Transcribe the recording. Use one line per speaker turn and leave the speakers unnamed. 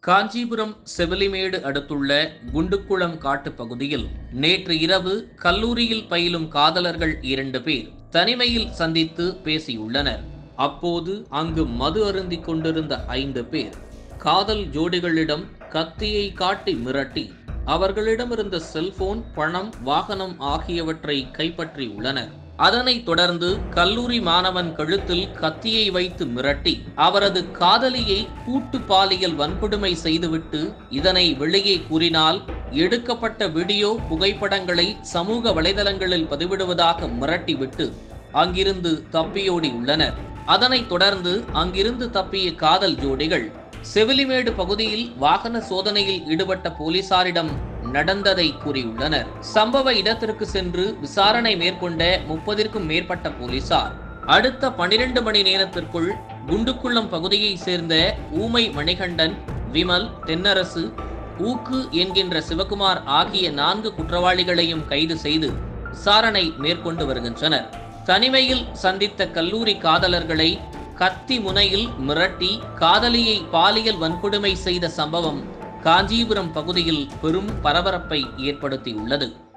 காஞ்சிபுரம் செவிலிமேடு அடுத்துள்ள குண்டுக்குளம் காட்டு பகுதியில் நேற்று இரவு கல்லூரியில் பயிலும் காதலர்கள் இரண்டு பேர் தனிமையில் சந்தித்து பேசியுள்ளனர் அப்போது அங்கு மது அருந்திக் கொண்டிருந்த ஐந்து பேர் காதல் ஜோடிகளிடம் கத்தியை காட்டி மிரட்டி அவர்களிடமிருந்த செல்போன் பணம் வாகனம் ஆகியவற்றை கைப்பற்றியுள்ளனர் அதனைத் தொடர்ந்து கல்லூரி மாணவன் கழுத்தில் கத்தியை வைத்து மிரட்டி அவரது காதலியை கூட்டு பாலியல் வன்கொடுமை செய்துவிட்டு இதனை வெளியே கூறினால் எடுக்கப்பட்ட வீடியோ புகைப்படங்களை சமூக வலைதளங்களில் பதிவிடுவதாக மிரட்டிவிட்டு அங்கிருந்து தப்பியோடி உள்ளனர் அதனைத் தொடர்ந்து அங்கிருந்து தப்பிய காதல் ஜோடிகள் செவிலிமேடு பகுதியில் வாகன சோதனையில் ஈடுபட்ட போலீசாரிடம் நடந்ததை கூறியுள்ளனர் சம்பவ இடத்திற்கு சென்று விசாரணை மேற்கொண்ட முப்பதிற்கும் மேற்பட்ட போலீசார் அடுத்த பனிரெண்டு மணி நேரத்திற்குள் குண்டுக்குள்ளம் பகுதியைச் சேர்ந்த ஊமை மணிகண்டன் விமல் தென்னரசு ஊக்கு என்கின்ற சிவகுமார் ஆகிய நான்கு குற்றவாளிகளையும் கைது செய்து விசாரணை மேற்கொண்டு வருகின்றனர் தனிமையில் சந்தித்த கல்லூரி காதலர்களை கத்தி முனையில் மிரட்டி காதலியை பாலியல் வன்கொடுமை செய்த சம்பவம் காஞ்சிபுரம் பகுதியில் பெரும் பரபரப்பை ஏற்படுத்தியுள்ளது